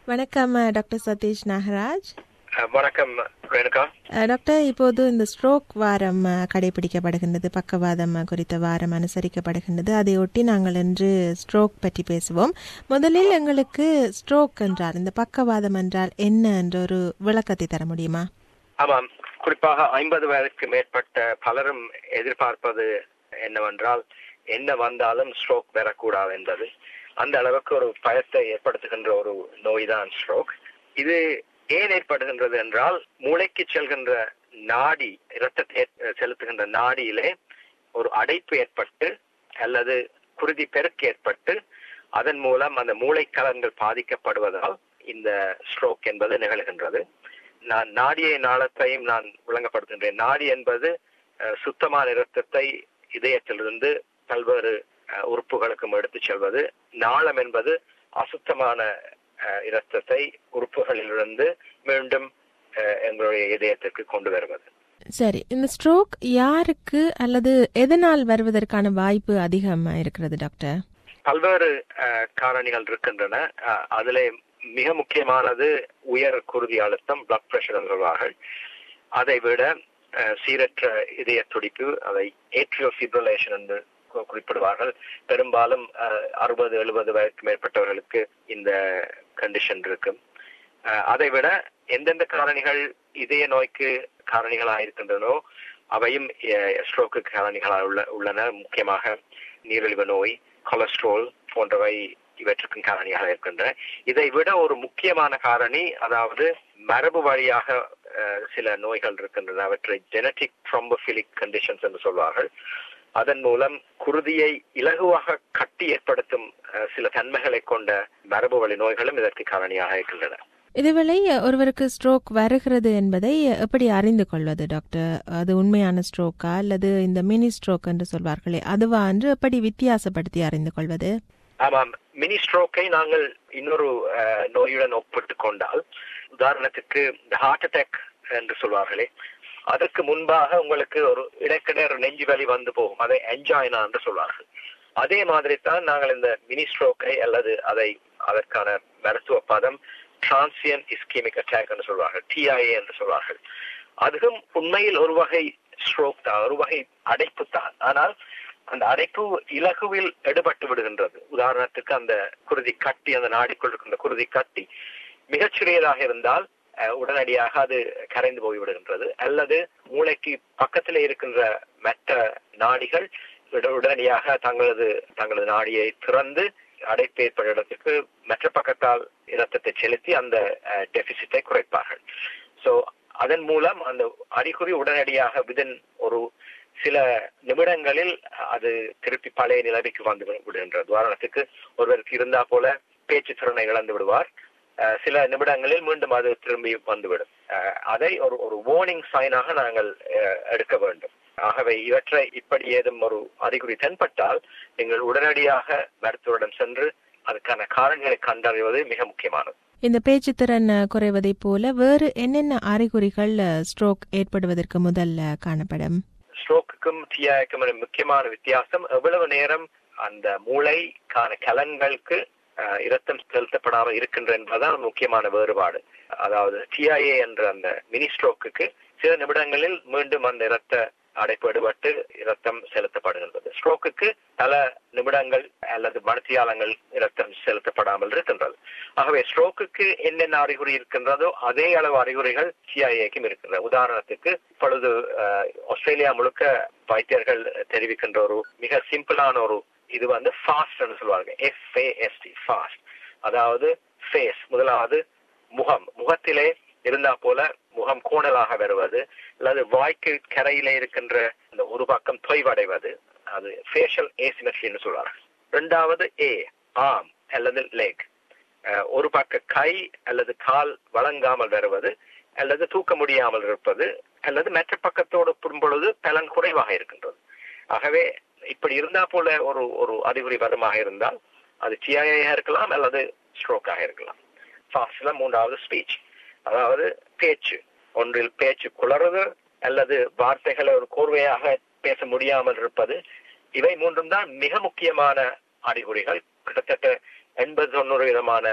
வணக்கம் டாக்டர் சதீஷ் நாகராஜ் அஹ், வணக்கம் ரேணுகா அஹ், டாக்டர் இப்போது இந்த ஸ்ட்ரோக் வாரம் அஹ், கடைபிடிக்கப்படுகின்றது பக்கவாதம் அஹ், குறித்த வாரம் அனுசரிக்கப்படுகின்றது அதையொட்டி நாங்கள் இன்று ஸ்ட்ரோக் பற்றி பேசுவோம் முதலில் எங்களுக்கு ஸ்ட்ரோக் என்றால் இந்த பக்கவாதம் என்றால் என்ன என்ற ஒரு விளக்கத்தை தர முடியுமா ஆமாம் குறிப்பாக ஐம்பது வயதுக்கு மேற்பட்ட பலரும் எதிர்பார்ப்பது என்னவென்றால் என்ன வந்தாலும் ஸ்ட்ரோக் வரக்கூடாது என்பது அந்த அளவுக்கு ஒரு பயத்தை ஏற்படுத்துகின்ற ஒரு நோய் தான் ஸ்ட்ரோக் இது ஏன் ஏற்படுகின்றது என்றால் மூளைக்கு செல்கின்ற நாடி இரத்தத்தை ஏற்- செலுத்துகின்ற நாடியிலே ஒரு அடைப்பு ஏற்பட்டு அல்லது குருதி பெருக்கு ஏற்பட்டு அதன் மூலம் அந்த மூளைக்கலன்கள் பாதிக்கப்படுவதால் இந்த ஸ்ட்ரோக் என்பது நிகழ்கின்றது நான் நாடியை நாளத்தையும் நான் விளங்கப்படுத்துகின்றேன் நாடி என்பது அஹ், சுத்தமான இரத்தத்தை இதயத்திலிருந்து பல்வேறு அஹ், உறுப்புகளுக்கும் எடுத்துச் செல்வது நாளம் என்பது அசுத்தமான அஹ், இரத்தத்தை உறுப்புகளிலிருந்து மீண்டும் அஹ், எங்களுடைய இதயத்திற்கு கொண்டு வருவது சரி இந்த ஸ்ட்ரோக் யாருக்கு அல்லது எதனால் வருவதற்கான வாய்ப்பு அதிகமாக இருக்கிறது டாக்டர் பல்வேறு அஹ், காரணிகள் இருக்கின்றன அஹ், அதிலே மிக முக்கியமானது உயர் குருதி அழுத்தம் பிளட் பிரஷர் என்று சொல்வார்கள் அதை விட அஹ், சீரற்ற இதய துடிப்பு அதை ஏட்ரியோ ஃபிப்ரிலேஷன் என்று கு- குறிப்பிடுவார்கள் பெரும்பாலும் அறுபது எழுபது வயதுக்கு மேற்பட்டவர்களுக்கு இந்த கண்டிஷன் இருக்கும் அஹ், அதை விட எந்தெந்த காரணிகள் இதய நோய்க்கு காரணிகளாக இருக்கின்றனோ அவையும் ஸ்ட்ரோக்கு காரணிகளாக உள்ள உள்ளன முக்கியமாக நீரிழிவு நோய் கொலஸ்ட்ரால் போன்றவை இவற்றுக்கும் காரணியாக இருக்கின்றன இதை விட ஒரு முக்கியமான காரணி அதாவது மரபு வழியாக அஹ், சில நோய்கள் இருக்கின்றன அவற்றை ஜெனட்டிக் த்ரோம்போபிலிக் கண்டிஷன்ஸ் என்று சொல்வார்கள் அதன் மூலம் குருதியை இலகுவாக கட்டி ஏற்படுத்தும் அஹ், சில தன்மைகளை கொண்ட மரபு வழி நோய்களும் இதற்கு காரணியாக இருக்கின்றன இதுவேளை ஒருவருக்கு ஸ்ட்ரோக் வருகிறது என்பதை எப்படி அறிந்து கொள்வது டாக்டர் அது உண்மையான ஸ்ட்ரோக்கா அல்லது இந்த மினி ஸ்ட்ரோக் என்று சொல்வார்களே அதுவா என்று எப்படி வித்தியாசப்படுத்தி அறிந்து கொள்வது ஆமாம் மினி ஸ்ட்ரோக்கை நாங்கள் இன்னொரு அஹ், நோயுடன் ஒப்பிட்டு கொண்டால் உதாரணத்துக்கு இந்த ஹார்ட் அட்டாக் என்று சொல்வார்களே அதற்கு முன்பாக உங்களுக்கு ஒரு இடைக்கிடையே ஒரு நெஞ்சு வலி வந்து போகும் அதை என்ஜாய்னா என்று சொல்வார்கள் அதே மாதிரி தான் நாங்கள் இந்த மினி ஸ்ட்ரோக்கை அல்லது அதை அதற்கான மருத்துவ பதம் டிரான்சியன் இஸ்கீமிக் அட்டாக் என்று சொல்வார்கள் டிஐஏ என்று சொல்வார்கள் அதுவும் உண்மையில் ஒரு வகை ஸ்ட்ரோக் தான் ஒரு வகை அடைப்பு தான் ஆனால் அந்த அடைப்பு இலகுவில் எடுபட்டு விடுகின்றது உதாரணத்துக்கு அந்த குருதி கட்டி அந்த நாடிக்குள் இருக்கின்ற குருதி கட்டி மிகச்சிறியதாக இருந்தால் அஹ், உடனடியாக அது கரைந்து போய் விடுகின்றது அல்லது மூளைக்கு பக்கத்தில் இருக்கின்ற மற்ற நாடிகள் உட- உடனடியாக தங்களது தங்களது நாடியை திறந்து அடைப்பு ஏற்பட்ட இடத்துக்கு மற்ற பக்கத்தால் இரத்தத்தை செலுத்தி அந்த டெபிசிட்டை குறைப்பார்கள் சோ அதன் மூலம் அந்த அறிகுறி உடனடியாக விதின் ஒரு சில நிமிடங்களில் அது திருப்பி பழைய நிலைமைக்கு வந்து விடு- விடுகின்றது உதாரணத்துக்கு ஒருவருக்கு இருந்தா போல பேச்சு திறனை இழந்து விடுவார் அஹ், சில நிமிடங்களில் மீண்டும் அது திரும்பி வந்துவிடும் அஹ், அதை ஒரு ஒரு வார்னிங் சைனாக நாங்கள் அஹ், எடுக்க வேண்டும் ஆகவே இவற்றை இப்படி ஏதும் ஒரு அறிகுறி தென்பட்டால் நீங்கள் உடனடியாக மருத்துவரிடம் சென்று அதுக்கான காரணங்களை கண்டறிவது மிக முக்கியமானது இந்த பேச்சுத்திறன் அஹ், குறைவதைப் போல வேறு என்னென்ன அறிகுறிகள் ஸ்ட்ரோக் ஏற்படுவதற்கு முதல்ல காணப்படும் ஸ்ட்ரோக்குக்கும் டிஐக்கும் முக்கியமான வித்தியாசம் எவ்வளவு நேரம் அந்த மூளைக்கான கலன்களுக்கு அஹ், இரத்தம் செலுத்தப்படாமல் இருக்கின்ற என்பதுதான் முக்கியமான வேறுபாடு அதாவது டிஐஏ என்ற அந்த மினி ஸ்ட்ரோக்குக்கு சில நிமிடங்களில் மீண்டும் அந்த இரத்த அடைப்பு எடுபட்டு இரத்தம் செலுத்தப்படுகின்றது ஸ்ட்ரோக்குக்கு பல நிமிடங்கள் அல்லது மணித்தியாலங்கள் இரத்தம் செலுத்தப்படாமல் இருக்கின்றது ஆகவே ஸ்ட்ரோக்குக்கு என்னென்ன அறிகுறி இருக்கின்றதோ அதே அளவு அறிகுறிகள் சிஐஏக்கும் இருக்கின்றன உதாரணத்துக்கு இப்பொழுது அஹ், ஆஸ்திரேலியா முழுக்க வைத்தியர்கள் தெரிவிக்கின்ற ஒரு மிக சிம்பிளான ஒரு இது வந்து ஃபாஸ்ட் சொல்லுவாங்க எஃப்ஏஎஸ்டி ஃபாஸ்ட் அதாவது ஃபேஸ் முதலாவது முகம் முகத்திலே இருந்தா போல முகம் கோணலாக வருவது அல்லது வாய்க்கு கரையிலே இருக்கின்ற அந்த ஒரு பக்கம் தொய்வடைவது அது ஃபேஷியல் ஏசிமெட்ரின்னு சொல்வார்கள் இரண்டாவது ஏ ஆம் அல்லது லெக் ஒரு பக்க கை அல்லது கால் வழங்காமல் வருவது அல்லது தூக்க முடியாமல் இருப்பது அல்லது மற்ற பக்கத்தோடு ஒப்பிடும் பொழுது பலன் குறைவாக இருக்கின்றது ஆகவே இப்படி இருந்தா போல ஒரு ஒரு அறிகுறி வருமாக இருந்தால் அது டிஐயாக இருக்கலாம் அல்லது ஸ்ட்ரோக்காக இருக்கலாம் ஃபாஸ்ட்ல மூன்றாவது ஸ்பீச் அதாவது பேச்சு ஒன்றில் பேச்சு குளறுது அல்லது வார்த்தைகளை ஒரு கோர்வையாக பேச முடியாமல் இருப்பது இவை மூன்றும் தான் மிக முக்கியமான அறிகுறிகள் கிட்டத்தட்ட எண்பது தொண்ணூறு விதமான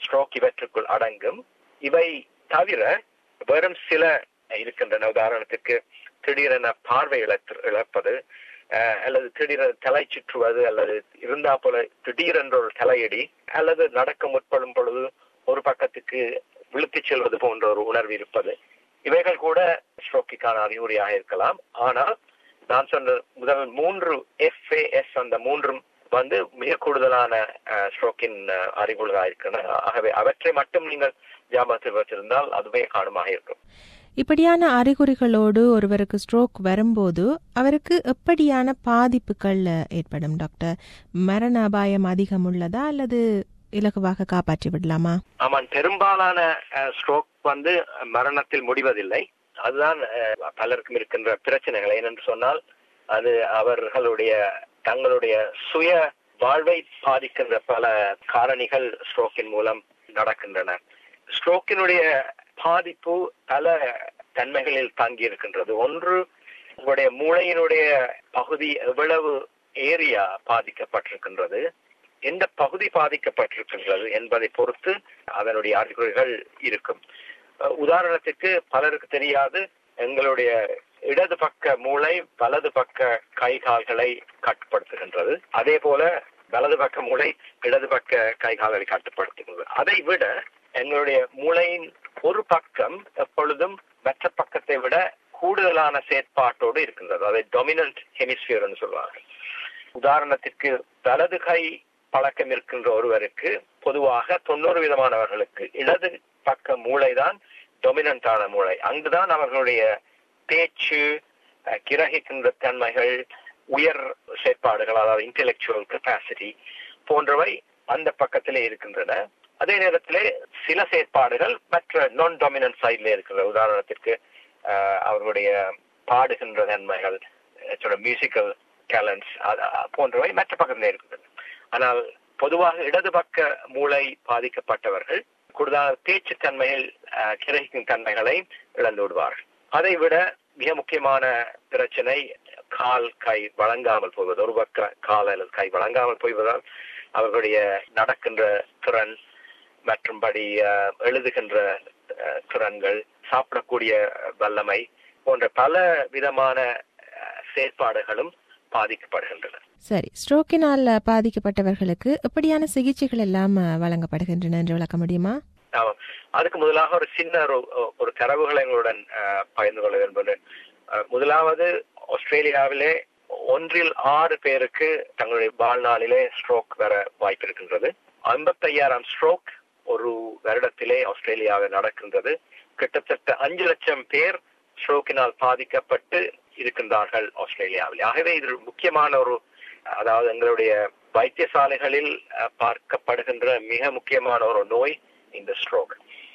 ஸ்ட்ரோக் இவற்றுக்குள் அடங்கும் இவை தவிர வெறும் சில இருக்கின்றன உதாரணத்துக்கு திடீரென பார்வை இழத்து இழப்பது அஹ், அல்லது திடீரென தலை சுற்றுவது அல்லது இருந்தா போல திடீரென்ற ஒரு தலையடி அல்லது நடக்க முற்படும் பொழுது ஒரு பக்கத்துக்கு விழுத்திச் செல்வது போன்ற ஒரு உணர்வு இருப்பது இவைகள் கூட ஸ்ட்ரோக்கிற்கான அறிகுறியாக இருக்கலாம் ஆனால் நான் சொன்ன முதல் மூன்று எஃப்ஏஎஸ் அந்த மூன்றும் வந்து மிக கூடுதலான ஸ்ட்ரோக்கின் அறிகுறிகளாக இருக்கின்றன ஆகவே அவற்றை மட்டும் நீங்கள் ஞாபகத்தில் வைத்திருந்தால் அதுவே காரணமாக இருக்கும் இப்படியான அறிகுறிகளோடு ஒருவருக்கு ஸ்ட்ரோக் வரும்போது அவருக்கு எப்படியான பாதிப்புகள் ஏற்படும் டாக்டர் மரண அபாயம் அதிகம் உள்ளதா அல்லது இலகுவாக காப்பாற்றி விடலாமா ஆமாம் பெரும்பாலான ஸ்ட்ரோக் வந்து மரணத்தில் முடிவதில்லை அதுதான் அஹ், பலருக்கும் இருக்கின்ற பிரச்சனைகள் ஏனென்று சொன்னால் அது அவர்களுடைய தங்களுடைய சுய வாழ்வை பாதிக்கின்ற பல காரணிகள் ஸ்ட்ரோக்கின் மூலம் நடக்கின்றன ஸ்ட்ரோக்கினுடைய பாதிப்பு பல தன்மைகளில் தங்கி இருக்கின்றது ஒன்று உங்களுடைய மூளையினுடைய பகுதி எவ்வளவு ஏரியா பாதிக்கப்பட்டிருக்கின்றது எந்த பகுதி பாதிக்கப்பட்டிருக்கின்றது என்பதை பொறுத்து அதனுடைய அறிகுறிகள் இருக்கும் அஹ் உதாரணத்துக்கு பலருக்கு தெரியாது எங்களுடைய இடது பக்க மூளை வலது பக்க கை கால்களை கட்டுப்படுத்துகின்றது அதே போல வலது பக்க மூளை இடது பக்க கை கால்களை கட்டுப்படுத்துகின்றது அதை விட எங்களுடைய மூளையின் ஒரு பக்கம் எப்பொழுதும் மற்ற பக்கத்தை விட கூடுதலான செயற்பாட்டோடு இருக்கின்றது அதை டொமினன்ட் ஹெமிஸ்பியர்னு சொல்லுவாங்க உதாரணத்திற்கு வலது கை பழக்கம் இருக்கின்ற ஒருவருக்கு பொதுவாக தொண்ணூறு விதமானவர்களுக்கு இடது பக்க மூளைதான் டொமினண்டான மூளை அங்குதான் அவர்களுடைய பேச்சு அஹ், கிரகிக்கின்ற தன்மைகள் உயர் செயற்பாடுகள் அதாவது இன்டெலெக்சுவல் கெப்பாசிட்டி போன்றவை அந்த பக்கத்திலே இருக்கின்றன அதே நேரத்திலே சில செயற்பாடுகள் மற்ற நான் டாமினன்ட் சைட்ல இருக்கின்ற உதாரணத்திற்கு அஹ், அவர்களுடைய பாடுகின்ற தன்மைகள் மியூசிக்கல் டேலண்ட்ஸ் போன்றவை மற்ற பக்கத்திலே இருக்கின்றன ஆனால் பொதுவாக இடது பக்க மூளை பாதிக்கப்பட்டவர்கள் கூடுதலாக பேச்சு தன்மையில் அஹ், கிரகிக்கும் தன்மைகளை இழந்து விடுவார்கள் அதை விட மிக முக்கியமான பிரச்சனை கால் கை வழங்காமல் போவது ஒரு பக்க கால் அல்லது கை வழங்காமல் போய்வதால் அவர்களுடைய நடக்கின்ற திறன் மற்றும்படி அஹ், எழுதுகின்ற அஹ், திறன்கள் சாப்பிடக்கூடிய வல்லமை போன்ற பல விதமான அஹ், செயற்பாடுகளும் பாதிக்கப்படுகின்றன சரி ஸ்ட்ரோக்கினால் பாதிக்கப்பட்டவர்களுக்கு எப்படியான சிகிச்சைகள் எல்லாம் அஹ், வழங்கப்படுகின்றன என்று விளக்க முடியுமா ஆமாம் அதுக்கு முதலாக ஒரு சின்ன ஒரு ஒரு தரவுகளை எங்களுடன் அஹ், பகிர்ந்து கொள்ள விரும்புகிறேன் அஹ், முதலாவது ஆஸ்திரேலியாவிலே ஒன்றில் ஆறு பேருக்கு தங்களுடைய வாழ்நாளிலே ஸ்ட்ரோக் வர வாய்ப்பு இருக்கின்றது ஐம்பத்தையாயிரம் ஸ்ட்ரோக் ஒரு வருடத்திலே ஆஸ்திரேலியாவில் நடக்கின்றது கிட்டத்தட்ட அஞ்சு லட்சம் பேர் ஸ்ட்ரோக்கினால் பாதிக்கப்பட்டு இருக்கின்றார்கள் ஆஸ்திரேலியாவில் ஆகவே இது முக்கியமான ஒரு அதாவது எங்களுடைய வைத்தியசாலைகளில் அஹ், பார்க்கப்படுகின்ற மிக முக்கியமான ஒரு நோய் இந்த ஸ்ட்ரோக்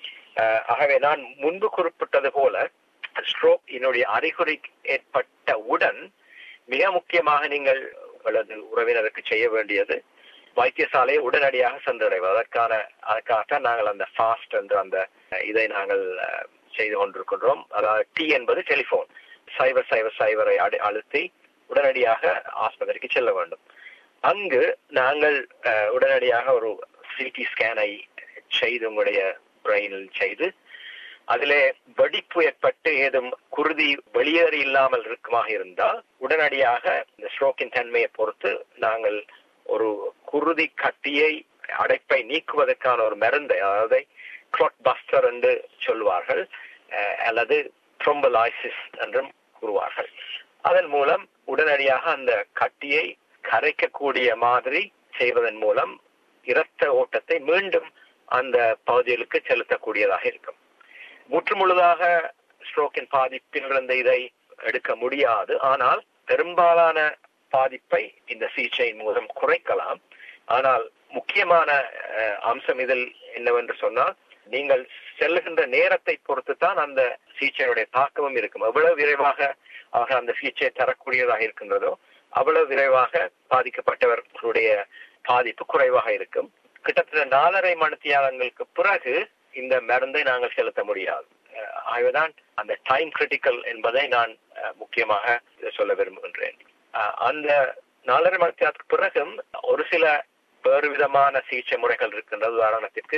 ஆகவே நான் முன்பு குறிப்பிட்டது போல ஸ்ட்ரோக் என்னுடைய அறிகுறி ஏற்பட்டவுடன் மிக முக்கியமாக நீங்கள் உங்களது உறவினருக்கு செய்ய வேண்டியது வைத்தியசாலையை உடனடியாக சென்றடைவது அதற்கான அதற்காகத்தான் நாங்கள் அந்த ஃபாஸ்ட் என்ற அந்த அஹ், இதை நாங்கள் அஹ், செய்து கொண்டிருக்கின்றோம் அதாவது டி என்பது டெலிபோன் சைபர் சைபர் சைபரை அடி அழுத்தி உடனடியாக ஆஸ்பத்திரிக்கு செல்ல வேண்டும் அங்கு நாங்கள் அஹ், உடனடியாக ஒரு சிடி ஸ்கேனை செய்து உங்களுடைய பிரெயினில் செய்து அதிலே வெடிப்பு ஏற்பட்டு ஏதும் குருதி வெளியேறி இல்லாமல் இருக்குமாக இருந்தால் உடனடியாக இந்த ஸ்ட்ரோக்கின் தன்மையை பொறுத்து நாங்கள் ஒரு குருதி கட்டியை அடைப்பை நீக்குவதற்கான ஒரு மருந்தை அதாவது கிளாட் பஸ்டர் என்று சொல்வார்கள் அஹ், அல்லது த்ரோம்பலாய்சிஸ் என்றும் கூறுவார்கள் அதன் மூலம் உடனடியாக அந்த கட்டியை கரைக்கக்கூடிய மாதிரி செய்வதன் மூலம் இரத்த ஓட்டத்தை மீண்டும் அந்த பகுதிகளுக்கு செலுத்தக்கூடியதாக இருக்கும் முற்றுமுழுதாக ஸ்ட்ரோக்கின் பாதிப்பிலிருந்து இதை எடுக்க முடியாது ஆனால் பெரும்பாலான பாதிப்பை இந்த சிகிச்சையின் மூலம் குறைக்கலாம் ஆனால் முக்கியமான அஹ், அம்சம் இதில் என்னவென்று சொன்னால் நீங்கள் செல்லுகின்ற நேரத்தை பொறுத்து தான் அந்த சிகிச்சையினுடைய தாக்கமும் இருக்கும் எவ்வளவு விரைவாக அவர்கள் அந்த சிகிச்சையை தரக்கூடியதாக இருக்கின்றதோ அவ்வளவு விரைவாக பாதிக்கப்பட்டவர்களுடைய பாதிப்பு குறைவாக இருக்கும் கிட்டத்தட்ட நாலரை மணித்தியாலங்களுக்கு பிறகு இந்த மருந்தை நாங்கள் செலுத்த முடியாது அஹ் ஆகவேதான் அந்த டைம் கிரிட்டிக்கல் என்பதை நான் அஹ், முக்கியமாக சொல்ல விரும்புகின்றேன் அஹ், அந்த நாலரை மணித்தியாலத்துக்கு பிறகும் ஒரு சில வேறு விதமான சிகிச்சை முறைகள் இருக்கின்றது உதாரணத்திற்கு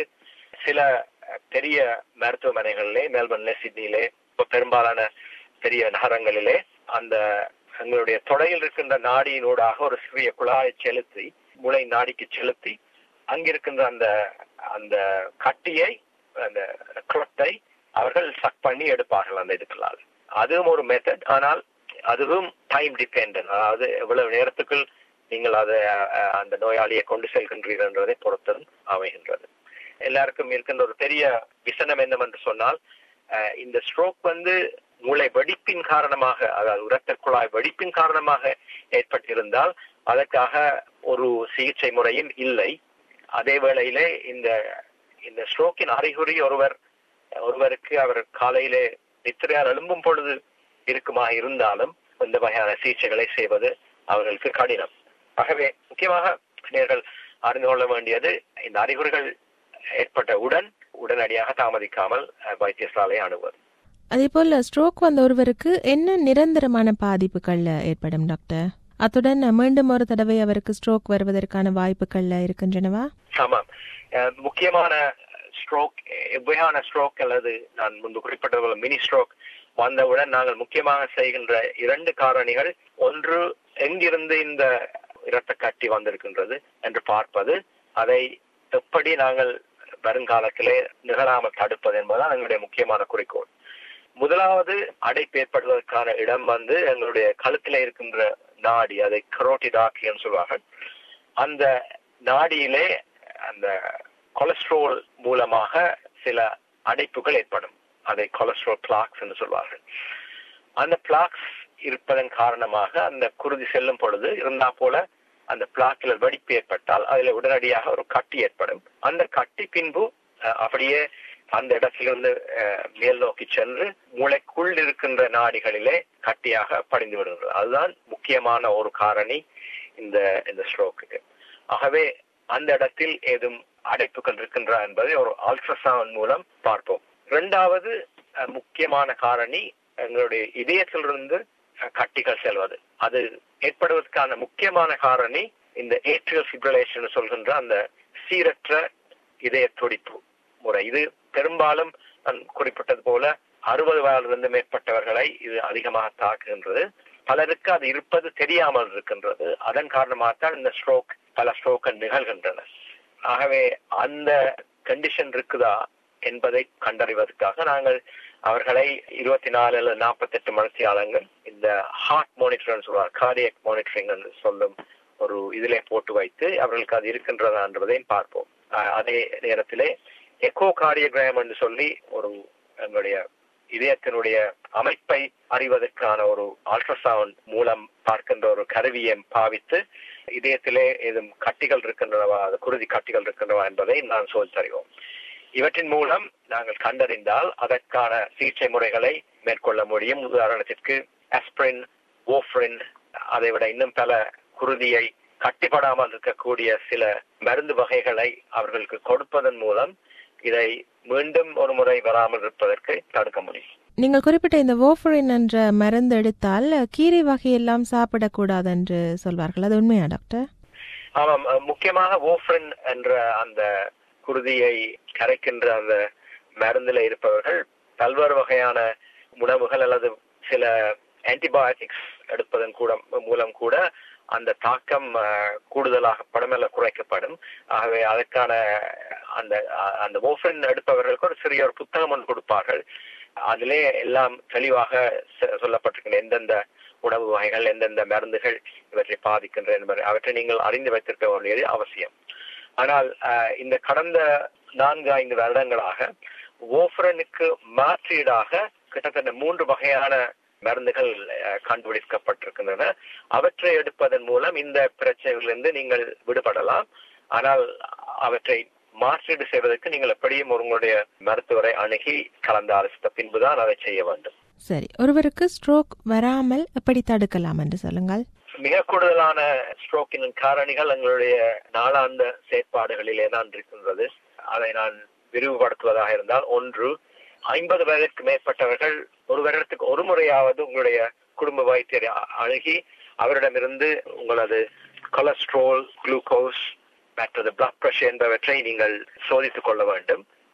சில பெரிய மருத்துவமனைகளிலே மெல்பர்ன்ல சிட்னிலே பெரும்பாலான பெரிய நகரங்களிலே அந்த எங்களுடைய தொடையில் இருக்கின்ற நாடியினூடாக ஒரு சிறிய குழாயை செலுத்தி முளை நாடிக்கு செலுத்தி அங்கிருக்கின்ற அந்த அந்த கட்டியை அந்த குளத்தை அவர்கள் சக் பண்ணி எடுப்பார்கள் அந்த இதுக்களால் அதுவும் ஒரு மெத்தட் ஆனால் அதுவும் டைம் டிபெண்ட் அதாவது எவ்வளவு நேரத்துக்குள் நீங்கள் அதை அந்த நோயாளியை கொண்டு செல்கின்றீர்கள் என்பதை பொறுத்ததும் அமைகின்றது எல்லாருக்கும் இருக்கின்ற ஒரு பெரிய விசனம் என்னவென்று சொன்னால் இந்த ஸ்ட்ரோக் வந்து மூளை வெடிப்பின் காரணமாக அதாவது இரத்த குழாய் வெடிப்பின் காரணமாக ஏற்பட்டிருந்தால் அதற்காக ஒரு சிகிச்சை முறையும் இல்லை அதே வேளையிலே இந்த இந்த ஸ்ட்ரோக்கின் அறிகுறி ஒருவர் ஒருவருக்கு அவர் காலையிலே நித்திரையால் எழும்பும் பொழுது இருக்குமா இருந்தாலும் இந்த வகையான சிகிச்சைகளை செய்வது அவர்களுக்கு கடினம் ஆகவே முக்கியமாக நேர்கள் அறிந்து கொள்ள வேண்டியது இந்த அறிகுறிகள் ஏற்பட்டவுடன் உடனடியாக தாமதிக்காமல் வைத்தியசாலையை அணுவது அதே போல ஸ்ட்ரோக் வந்த ஒருவருக்கு என்ன நிரந்தரமான பாதிப்புகள் ஏற்படும் டாக்டர் அத்துடன் மீண்டும் ஒரு தடவை அவருக்கு ஸ்ட்ரோக் வருவதற்கான வாய்ப்புகள் இருக்கின்றனவா ஆமாம் முக்கியமான ஸ்ட்ரோக் எவ்வகையான ஸ்ட்ரோக் அல்லது நான் முன்பு குறிப்பிட்டது போல மினி ஸ்ட்ரோக் வந்தவுடன் நாங்கள் முக்கியமாக செய்கின்ற இரண்டு காரணிகள் ஒன்று எங்கிருந்து இந்த இரத்த கட்டி வந்திருக்கின்றது என்று பார்ப்பது அதை எப்படி நாங்கள் வருங்காலத்திலே நிகழாமல் தடுப்பது என்பதுதான் எங்களுடைய முக்கியமான குறிக்கோள் முதலாவது அடைப்பு ஏற்படுவதற்கான இடம் வந்து எங்களுடைய கழுத்தில இருக்கின்ற நாடி அதை கரோட்டிடாக்கின்னு சொல்வார்கள் அந்த நாடியிலே அந்த கொலஸ்ட்ரோல் மூலமாக சில அடைப்புகள் ஏற்படும் அதை கொலஸ்ட்ரால் பிளாக்ஸ் என்று சொல்வார்கள் அந்த பிளாக்ஸ் இருப்பதன் காரணமாக அந்த குருதி செல்லும் பொழுது இருந்தா போல அந்த பிளாக்கில் வெடிப்பு ஏற்பட்டால் அதுல உடனடியாக ஒரு கட்டி ஏற்படும் அந்த கட்டி பின்பு அப்படியே அந்த இடத்திலிருந்து மேல் நோக்கி சென்று மூளைக்குள் இருக்கின்ற நாடிகளிலே கட்டியாக படிந்து விடுகிறது அதுதான் முக்கியமான ஒரு காரணி இந்த இந்த ஸ்ட்ரோக்கு ஆகவே அந்த இடத்தில் ஏதும் அடைப்புகள் இருக்கின்றா என்பதை ஒரு அல்ட்ராசவுண்ட் மூலம் பார்ப்போம் இரண்டாவது முக்கியமான காரணி எங்களுடைய இதயத்திலிருந்து கட்டிகள் செல்வது அது ஏற்படுவதற்கான முக்கியமான காரணி இந்த ஏட்ரியல் ஃபிப்ரிலேஷன் சொல்கின்ற அந்த சீரற்ற இதய துடிப்பு முறை இது பெரும்பாலும் நான் குறிப்பிட்டது போல அறுபது வயதிலிருந்து மேற்பட்டவர்களை இது அதிகமாக தாக்குகின்றது பலருக்கு அது இருப்பது தெரியாமல் இருக்கின்றது அதன் காரணமாகத்தான் இந்த ஸ்ட்ரோக் பல ஸ்ட்ரோக்கள் நிகழ்கின்றன ஆகவே அந்த கண்டிஷன் இருக்குதா என்பதை கண்டறிவதற்காக நாங்கள் அவர்களை இருபத்தி நாலு அல்லது நாற்பத்தி எட்டு மணித்தியாலங்கள் இந்த ஹார்ட் மானிட்டர் சொல்வார் கார்டியக் மானிட்டரிங் என்று சொல்லும் ஒரு இதிலே போட்டு வைத்து அவர்களுக்கு அது இருக்கின்றதா என்பதையும் பார்ப்போம் அதே நேரத்திலே எக்கோ கார்டியோகிராம் என்று சொல்லி ஒரு எங்களுடைய இதயத்தினுடைய அமைப்பை அறிவதற்கான ஒரு அல்ட்ராசவுண்ட் மூலம் பார்க்கின்ற ஒரு கருவியை பாவித்து இதயத்திலே ஏதும் கட்டிகள் இருக்கின்றனவா அது குருதி கட்டிகள் இருக்கின்றனவா என்பதை நான் சொல்லி தருவோம் இவற்றின் மூலம் நாங்கள் கண்டறிந்தால் அதற்கான சிகிச்சை முறைகளை மேற்கொள்ள முடியும் உதாரணத்திற்கு ஆஸ்பிரின் ஓஃப்ரின் அதை விட இன்னும் பல குருதியை கட்டிப்படாமல் இருக்கக்கூடிய சில மருந்து வகைகளை அவர்களுக்கு கொடுப்பதன் மூலம் இதை மீண்டும் ஒரு முறை வராமல் இருப்பதற்கு தடுக்க முடியும் நீங்கள் குறிப்பிட்ட இந்த ஓஃபரின் என்ற மருந்து எடுத்தால் கீரை வகையெல்லாம் சாப்பிடக்கூடாது என்று சொல்வார்கள் அது உண்மையா டாக்டர் ஆமாம் முக்கியமாக ஓஃப்ரின் என்ற அந்த குருதியை கரைக்கின்ற அந்த மருந்துல இருப்பவர்கள் பல்வேறு வகையான உணவுகள் அல்லது சில ஆன்டிபயோட்டிக்ஸ் எடுப்பதன் கூட மூலம் கூட அந்த தாக்கம் கூடுதலாக படமெல்ல குறைக்கப்படும் ஆகவே அதற்கான அந்த அந்த ஓஃபன் எடுப்பவர்களுக்கு ஒரு சிறிய ஒரு புத்தகம் ஒன்று கொடுப்பார்கள் அதிலே எல்லாம் தெளிவாக சொல்லப்பட்டிருக்கின்ற எந்தெந்த உணவு வகைகள் எந்தெந்த மருந்துகள் இவற்றை பாதிக்கின்ற என்பதை அவற்றை நீங்கள் அறிந்து வைத்திருக்க வேண்டியது அவசியம் ஆனால் இந்த கடந்த நான்கு ஐந்து வருடங்களாக ஓஃபரனுக்கு மாற்றீடாக கிட்டத்தட்ட மூன்று வகையான மருந்துகள் கண்டுபிடிக்கப்பட்டிருக்கின்றன அவற்றை எடுப்பதன் மூலம் இந்த பிரச்சனைகளிலிருந்து நீங்கள் விடுபடலாம் ஆனால் அவற்றை மாற்றீடு செய்வதற்கு நீங்கள் எப்படியும் உங்களுடைய மருத்துவரை அணுகி கலந்து ஆலோசித்த பின்புதான் அதை செய்ய வேண்டும் சரி ஒருவருக்கு ஸ்ட்ரோக் வராமல் எப்படி தடுக்கலாம் என்று சொல்லுங்கள் மிக கூடுதலான ஸ்ட்ரோக்கின் காரணிகள் எங்களுடைய நாளாந்த செயற்பாடுகளிலே தான் இருக்கின்றது அதை நான் விரிவுபடுத்துவதாக இருந்தால் ஒன்று ஐம்பது வயதிற்கு மேற்பட்டவர்கள் ஒரு வருடத்துக்கு ஒரு முறையாவது உங்களுடைய குடும்ப வைத்தியரை அணுகி அவரிடமிருந்து உங்களது கொலஸ்ட்ரால் குளுக்கோஸ் மற்றது பிளட் பிரஷர் என்பவற்றை நீங்கள் சோதித்துக் கொள்ள வேண்டும்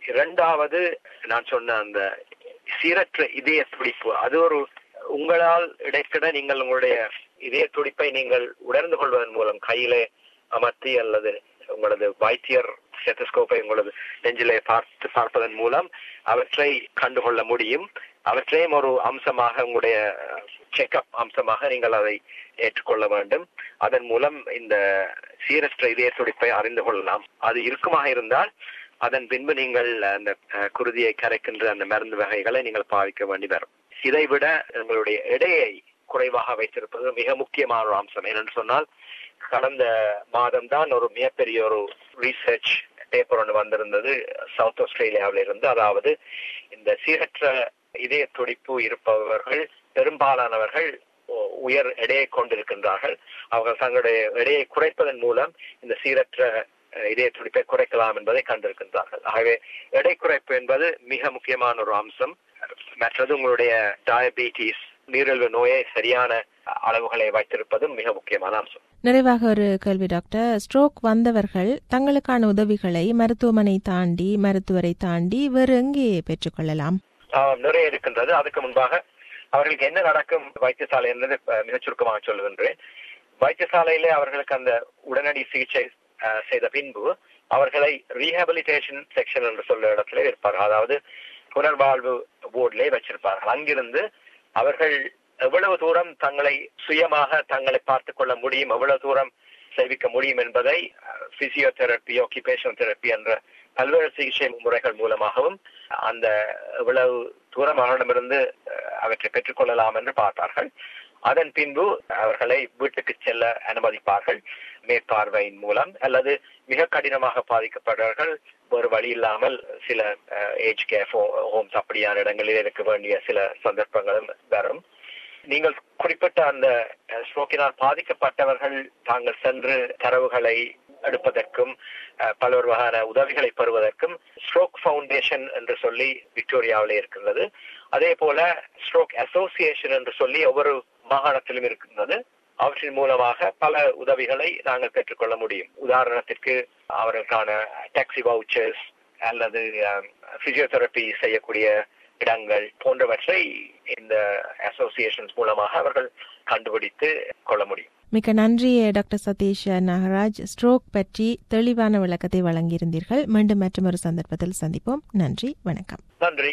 இரண்டாவது நான் சொன்ன அந்த சீரற்ற இதய துடிப்பு அது ஒரு உங்களால் இடைக்கிட நீங்கள் உங்களுடைய இதய துடிப்பை நீங்கள் உணர்ந்து கொள்வதன் மூலம் கையிலே அமர்த்தி அல்லது உங்களது வைத்தியர் ஸ்டெத்தஸ்கோப்பை உங்களது நெஞ்சிலே பார்த்து பார்ப்பதன் மூலம் அவற்றை கண்டுகொள்ள முடியும் அவற்றையும் ஒரு அம்சமாக உங்களுடைய செக்அப் அம்சமாக நீங்கள் அதை ஏற்றுக்கொள்ள வேண்டும் அதன் மூலம் இந்த சீரற்ற இதய துடிப்பை அறிந்து கொள்ளலாம் அது இருக்குமாக இருந்தால் அதன் பின்பு நீங்கள் அந்த குருதியை கரைக்கின்ற அந்த மருந்து வகைகளை நீங்கள் பாவிக்க வேண்டி வரும் இதை விட உங்களுடைய எடையை குறைவாக வைத்திருப்பது மிக முக்கியமான ஒரு அம்சம் என்னென்னு சொன்னால் கடந்த மாதம் தான் ஒரு மிகப்பெரிய ஒரு ரீசர்ச் பேப்பர் ஒன்று வந்திருந்தது சவுத் ஆஸ்திரேலியாவில இருந்து அதாவது இந்த சீரற்ற இதய துடிப்பு இருப்பவர்கள் பெரும்பாலானவர்கள் உயர் எடையை கொண்டிருக்கின்றார்கள் அவர்கள் தங்களுடைய எடையை குறைப்பதன் மூலம் இந்த சீரற்ற இதய துடிப்பை குறைக்கலாம் என்பதை கண்டிருக்கின்றார்கள் ஆகவே எடை குறைப்பு என்பது மிக முக்கியமான ஒரு அம்சம் மற்றது உங்களுடைய டயபெட்டிஸ் நீரிழிவு நோயை சரியான அளவுகளை வைத்திருப்பதும் மிக முக்கியமான அம்சம் நிறைவாக ஒரு கேள்வி டாக்டர் ஸ்ட்ரோக் வந்தவர்கள் தங்களுக்கான உதவிகளை மருத்துவமனை தாண்டி மருத்துவரை தாண்டி வேறு எங்கே பெற்றுக்கொள்ளலாம் நிறைய இருக்கின்றது அதுக்கு முன்பாக அவர்களுக்கு என்ன நடக்கும் வைத்தியசாலை என்பது மிகச் சுருக்கமாக சொல்லுகின்றேன் வைத்தியசாலையிலே அவர்களுக்கு அந்த உடனடி சிகிச்சை செய்த பின்பு அவர்களை ரீஹாபிலிட்டேஷன் செக்ஷன் என்று சொல்ல இடத்துல இருப்பார்கள் அதாவது புனர்வாழ்வு போர்டிலே வச்சிருப்பார்கள் அங்கிருந்து அவர்கள் எவ்வளவு தூரம் தங்களை சுயமாக தங்களை பார்த்துக் கொள்ள முடியும் எவ்வளவு தூரம் சேவிக்க முடியும் என்பதை பிசியோதெரப்பி ஆக்கிபேஷனல் தெரப்பி என்ற பல்வேறு சிகிச்சை முறைகள் மூலமாகவும் அந்த எவ்வளவு தூரம் அவர்களிடமிருந்து அவற்றை பெற்றுக்கொள்ளலாம் என்று பார்த்தார்கள் அதன் பின்பு அவர்களை வீட்டுக்கு செல்ல அனுமதிப்பார்கள் மேற்பார்வையின் மூலம் அல்லது மிக கடினமாக பாதிக்கப்பட்டவர்கள் ஒரு வழி இல்லாமல் சில ஏஜ் கேர் ஹோம்ஸ் அப்படியான இடங்களில் இருக்க வேண்டிய சில சந்தர்ப்பங்களும் வரும் நீங்கள் குறிப்பிட்ட அந்த ஸ்ட்ரோக்கினால் பாதிக்கப்பட்டவர்கள் தாங்கள் சென்று தரவுகளை எடுப்பதற்கும் பல்வேறு வகையான உதவிகளை பெறுவதற்கும் ஸ்ட்ரோக் ஃபவுண்டேஷன் என்று சொல்லி விக்டோரியாவில் இருக்கின்றது அதே போல ஸ்ட்ரோக் அசோசியேஷன் என்று சொல்லி ஒவ்வொரு மாகாணத்திலும் இருக்கின்றது அவற்றின் மூலமாக பல உதவிகளை நாங்கள் பெற்றுக்கொள்ள முடியும் உதாரணத்திற்கு அவர்களுக்கான டாக்ஸி வவுச்சர்ஸ் அல்லது பிசியோதெரப்பி செய்யக்கூடிய இடங்கள் போன்றவற்றை இந்த அசோசியேஷன்ஸ் மூலமாக அவர்கள் கண்டுபிடித்து கொள்ள முடியும் மிக்க நன்றி டாக்டர் சதீஷ் நாகராஜ் ஸ்ட்ரோக் பற்றி தெளிவான விளக்கத்தை வழங்கியிருந்தீர்கள் மீண்டும் மற்றொரு சந்தர்ப்பத்தில் சந்திப்போம் நன்றி வணக்கம் நன்றி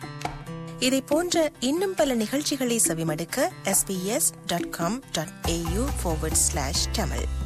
இதை போன்ற இன்னும் பல நிகழ்ச்சிகளை செவிமடுக்க SBS dot com dot AU Tamil